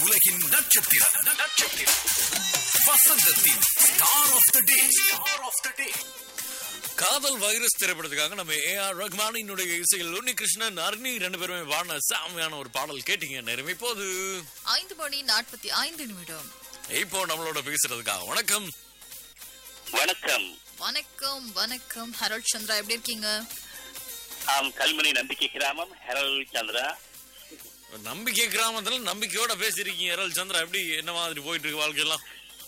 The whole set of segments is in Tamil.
உலகின் நட்சத்திரம் நட்சத்திரம் வசந்தத்தின் star of the day star of the day Kadhal virus திரைப்படத்துக்காக நம்ம ஏ ஆர் ரஹ்மானினுடைய இசையில் உன்னி கிருஷ்ணன் அருணி ரெண்டு பேருமே வாடின சாமியான ஒரு பாடல் கேட்டீங்க நேரம் இப்போது ஐந்து மணி நாற்பத்தி ஐந்து நிமிடம் இப்போ நம்மளோட பேசுறதுக்காக வணக்கம் வணக்கம் வணக்கம் வணக்கம் ஹரோல் சந்திரா எப்படி இருக்கீங்க ஆம் கல்முனை நம்பிக்கை கிராமம் ஹெரல் சந்திரா நம்பிக்கை கிராமத்துல நம்பிக்கையோட பேசிருக்கீங்க இரல் சந்திரா எப்படி என்ன மாதிரி போயிட்டு இருக்கு வாழ்க்கையெல்லாம்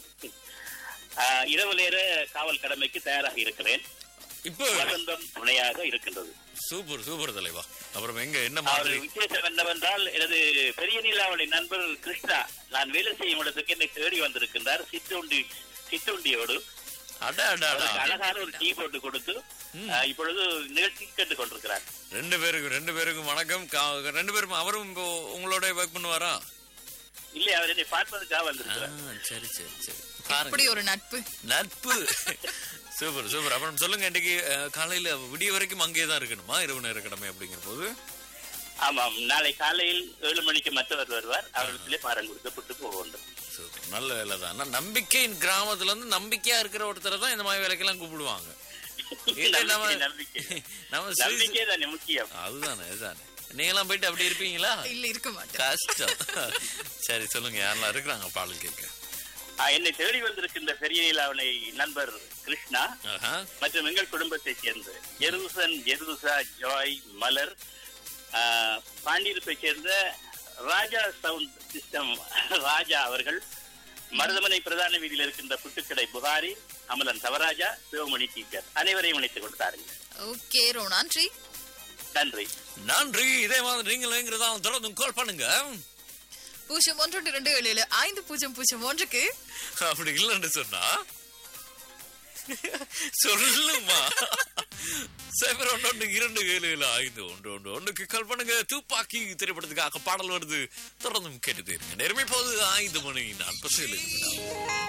ஆ, இரவு நேர காவல் கடமைக்கு தயாராக இருக்கிறேன் இப்போ வசந்தம் துணையாக இருக்கின்றது சூப்பர் சூப்பர் தலைவா அப்புறம் எங்க என்ன அவர் மாதிரி விசேஷம் என்னவென்றால் எனது பெரிய நீலாவளி நண்பர் கிருஷ்ணா நான் வேலை செய்யும் இடத்துக்கு என்னை தேடி வந்திருக்கின்றார் சிற்றுண்டி சிற்றுண்டியோடு அட அட அட அவருக்கு அழகான ஒரு டீ போட்டு கொடுத்து ஆ, இப்பொழுது நிகழ்ச்சி கேட்டுக் கொண்டிருக்கிறார் ரெண்டு பேருக்கும் ரெண்டு பேருக்கும் வணக்கம் கா- ரெண்டு பேரும் அவரும் இப்போ உங்களோட ஒர்க் பண்ணுவாரா இல்லை அவர் என்னை பார்ப்பதற்காக ஆ, வந்திருக்கிறார் சரி சரி சரி எப்படி பாருங்க ஒரு நட்பு நட்பு சூப்பர் சூப்பர் அப்புறம் சொல்லுங்க இன்னைக்கு அஹ், காலையில விடிய வரைக்கும் அங்கேயே தான் இருக்கணுமா இரவு நேர கடமை அப்படிங்கிற போது ஆமாம் நாளை காலையில் ஏழு மணிக்கு மற்றவர் வருவார் அவரிடத்திலே பாரம் கொடுக்கப்பட்டு போக வேண்டும் சூப்பர் நல்ல வேலை தான் ஆனா நம்பிக்கை கிராமத்துல இருந்து நம்பிக்கையா இருக்கிற ஒருத்தரை தான் இந்த மாதிரி வேலைக்கெல்லாம் கூப்பிடுவாங்க இது நம்ம நம்பிக்கை, நம்பிக்கை நம்ம ஸ்ரீ- நம்பிக்கை தானே முக்கியம் அதுதானே அதுதானே நீங்களாம் போயிட்டு அப்படி இருப்பீங்களா இல்ல இருக்க மாட்டேன் கஷ்டம் சரி சொல்லுங்க யாரெல்லாம் இருக்கிறாங்க பாடல் கேட்க ஆ, என்னை தேடி வந்திருக்கின்ற பெரிய நிலாவனை நண்பர் கிருஷ்ணா ஆஹா மற்றும் எங்கள் குடும்பத்தைச் சேர்ந்த ஜெருசன் ஜெருசா ஜாய் மலர் ஆ, பாண்டியிருப்பைச் சேர்ந்த ராஜா சவுண்ட் சிஸ்டம் ராஜா அவர்கள் மருதமனை பிரதான வீதியில் இருக்கின்ற புட்டுக்கடை புகாரி அமலன் தவராஜா சிவமணி டீச்சர் அனைவரையும் இணைத்துக் கொடுத்தாருங்க ஓகே ரோ நன்றி நன்றி நன்றி இதே மாதிரி நீங்களுங்கிறதா தொடர்ந்து கால் பண்ணுங்க பூஜ்ஜியம் ஒன்று இரண்டு ஏழு ஏழு ஐந்து பூஜ்ஜியம் பூஜ்ஜியம் ஒன்றுக்கு அப்படி இல்லைன்னு சொன்னா சொல்லுமா சைபர் ஒன்று ஒன்று இரண்டு ஏழு ஏழு ஐந்து ஒன்று ஒன்று ஒன்றுக்கு கால் பண்ணுங்க துப்பாக்கி திரைப்படத்துக்காக பாடல் வருது தொடர்ந்தும் கேட்டுட்டே இருங்க நேர்மை போது ஐந்து மணி நாற்பது ஏழு நிமிடம்.